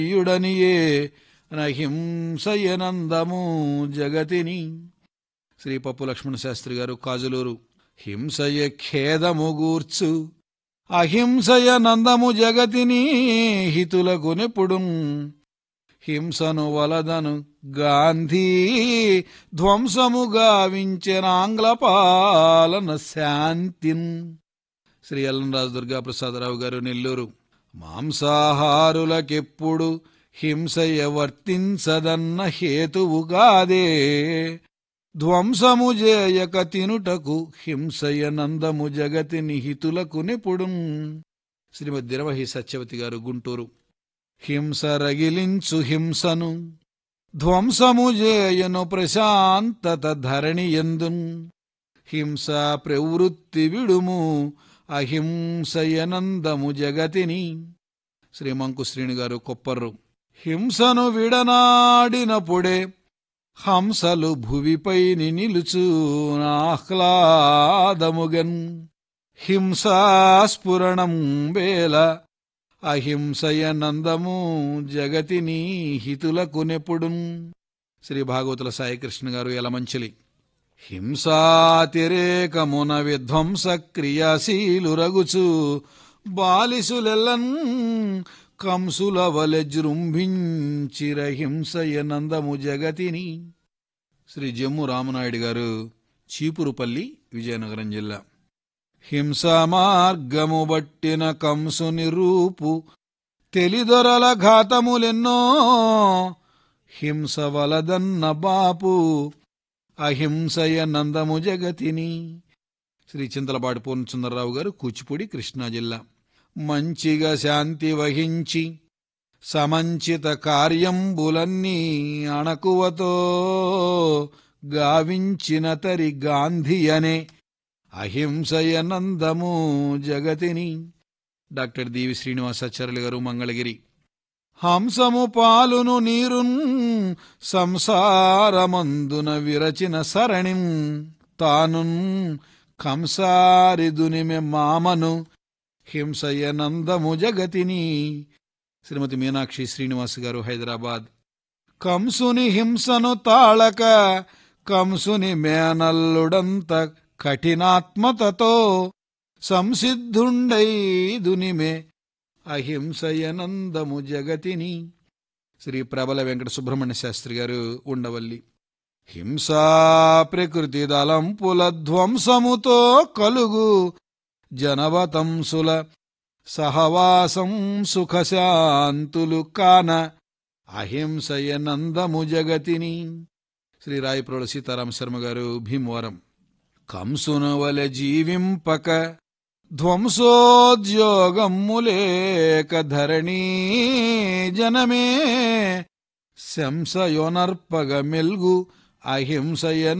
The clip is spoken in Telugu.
యుడనియే నహింసయనందము జగతిని శ్రీ పప్పు లక్ష్మణ శాస్త్రి గారు కాజులూరు హింసయ ఖేదము గూర్చు అహింసయ నందము జగతిని హితులకు నెప్పుడు హింసను వలదను గాంధీ ధ్వంసము గావించెనాంగ్ల పాలన శాంతిన్ శ్రీ అల్లంరాజు దుర్గాప్రసాదరావు గారు నెల్లూరు మాంసాహారులకెప్పుడు హింసయ వర్తించదన్న హేతువుగాదే ధ్వంసము చేయక తినుటకు హింసయ నందము జగతి నిహితులకు నిపుడు శ్రీమద్ దిరవహి సత్యవతి గారు గుంటూరు హింస రగిలించు హింసను ధ్వంసము చేయను ప్రశాంతత ధరణి ఎందున్ హింస ప్రవృత్తి విడుము అహింసయనందము జగతిని శ్రీమంకు శ్రీని గారు కొప్పర్రు హింసను విడనాడినప్పుడే హంసలు భువిపైని నిలుచు ఆహ్లాదముగన్ హింసాస్ఫురణం వేల అహింసయ నందము జగతిని హితులకు నెప్పుడున్ శ్రీ భాగవతుల సాయికృష్ణ గారు ఎలమంచిలి హింసాతిరేకమున విధ్వంస క్రియాశీలురగుచు బాలిసులెల్లన్ కంసుల వలె జృంభించిర హింసయ నందము జగతిని శ్రీ జమ్ము రామనాయుడు గారు చీపురుపల్లి విజయనగరం జిల్లా హింసా మార్గము బట్టిన కంసుని రూపు తెలిదొరల ఘాతములెన్నో హింస వలదన్న బాపు అహింసయ నందము జగతిని శ్రీ చింతలపాటి పూర్ణచంద్రరావు గారు కూచిపూడి కృష్ణా జిల్లా మంచిగా శాంతి వహించి సమంచిత కార్యంబులన్నీ అణకువతో గావించిన తరి గాంధీ అనే అహింసయ నందము జగతిని డాక్టర్ దీవి శ్రీనివాసాచార్యులు గారు మంగళగిరి హంసము పాలును నీరున్ సంసారమందున విరచిన సరణిం తానున్ కంసారిదునిమె మామను హింసయ నందము జగతిని శ్రీమతి మీనాక్షి శ్రీనివాస్ గారు హైదరాబాద్ కంసుని హింసను తాళక కంసుని మేనల్లుడంత కఠినాత్మతతో సంసిద్ధుండై దునిమే అహింసయనందము జగతిని శ్రీ ప్రబల వెంకట సుబ్రహ్మణ్య శాస్త్రి గారు ఉండవల్లి హింసా ప్రకృతి దళంపుల ధ్వంసముతో కలుగు జనవతంసుల సహవాసం సుఖశాంతులు కాన అహింసయనందము జగతిని శ్రీ రాయప్రోల సీతారామ శర్మ గారు భీమవరం కంసును వలె జీవింపక ధ్వంసోద్యోగములేక ధరణీ జనమే శంసయోనర్పగ మెల్గు అహింసయ